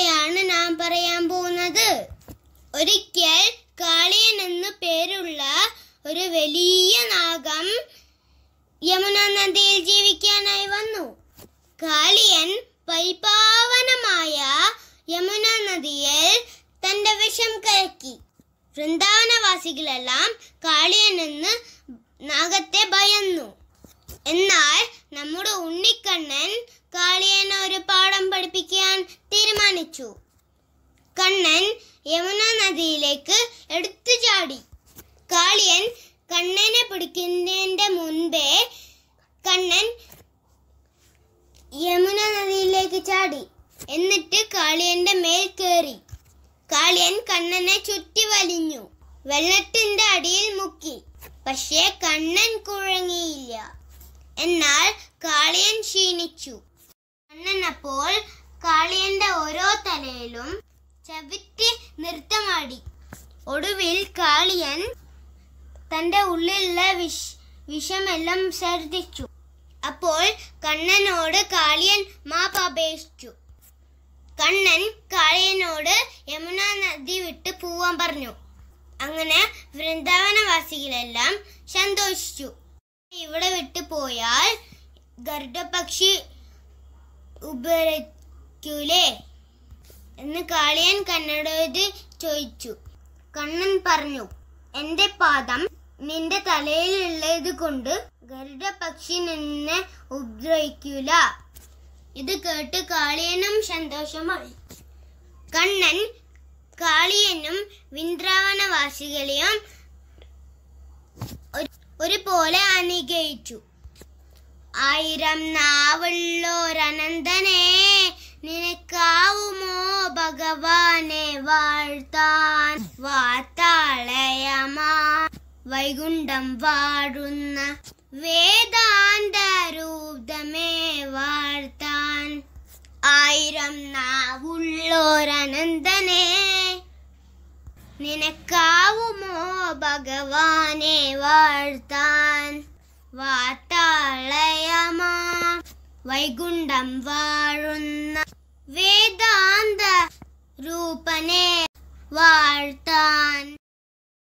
കഥയാണ് നാം പറയാൻ പോകുന്നത് ഒരിക്കൽ കാളിയൻ എന്നു പേരുള്ള ഒരു വലിയ നാഗം യമുന നദിയിൽ ജീവിക്കാനായി വന്നു കാളിയൻ പരിപാവനമായ യമുന നദിയിൽ തന്റെ വിഷം കലക്കി വൃന്ദാവനവാസികളെല്ലാം കാളിയൻ എന്ന് നാഗത്തെ ഭയന്നു എന്നാൽ നമ്മുടെ ഉണ്ണിക്കണ്ണൻ കാളിയനെ ഒരു പാഠം പഠിപ്പിക്കാൻ തീരുമാനിച്ചു കണ്ണൻ യമുന നദിയിലേക്ക് എടുത്തു ചാടി കാളിയൻ കണ്ണനെ പിടിക്കുന്നതിന്റെ മുൻപേ കണ്ണൻ യമുന നദിയിലേക്ക് ചാടി എന്നിട്ട് കാളിയന്റെ മേൽ കയറി കാളിയൻ കണ്ണനെ ചുറ്റി വലിഞ്ഞു വെള്ളത്തിന്റെ അടിയിൽ മുക്കി പക്ഷേ കണ്ണൻ കുഴങ്ങിയില്ല എന്നാൽ കാളിയൻ ക്ഷീണിച്ചു കണ്ണൻ അപ്പോൾ കാളിയന്റെ ഓരോ തലയിലും ചവിട്ടി നൃത്തമാടി ഒടുവിൽ കാളിയൻ തന്റെ ഉള്ളിലുള്ള വിഷ വിഷമെല്ലാം ഛർദിച്ചു അപ്പോൾ കണ്ണനോട് കാളിയൻ മാപ്പപേക്ഷിച്ചു കണ്ണൻ കാളിയനോട് യമുന നദി വിട്ട് പോവാൻ പറഞ്ഞു അങ്ങനെ വൃന്ദാവനവാസികളെല്ലാം സന്തോഷിച്ചു ഇവിടെ വിട്ടു പോയാൽ ഗരുഡപക്ഷി ഉപരക്കൂലേ എന്ന് കാളിയൻ കണ്ണനോട് ചോദിച്ചു കണ്ണൻ പറഞ്ഞു എന്റെ പാദം നിന്റെ തലയിലുള്ളത് കൊണ്ട് ഗരുഡപക്ഷി നിന്നെ ഉപദ്രവിക്കൂല ഇത് കേട്ട് കാളിയനും സന്തോഷമായി കണ്ണൻ കാളിയനും വിന്ദ്രാവനവാസികളെയും ഒരു- ഒരുപോലെ അനുഗ്രഹിച്ചു ആയിരം നാവുള്ളോരനന്തനെ നിനക്കാവുമോ ഭഗവാനെ വാഴ്ത്താൻ വാത്താളയമാ വൈകുണ്ഠം വാഴുന്ന വേദാന്ത രൂപമേ വാഴ്ത്താൻ ആയിരം നാവുള്ളോരനന്തനെ നിനക്കാവുമോ ഭഗവാനെ വാഴ്ത്താൻ വാത്താളയമാ വൈകുണ്ഠം വാഴുന്ന വേദാന്ത രൂപനെ വാഴ്ത്താൻ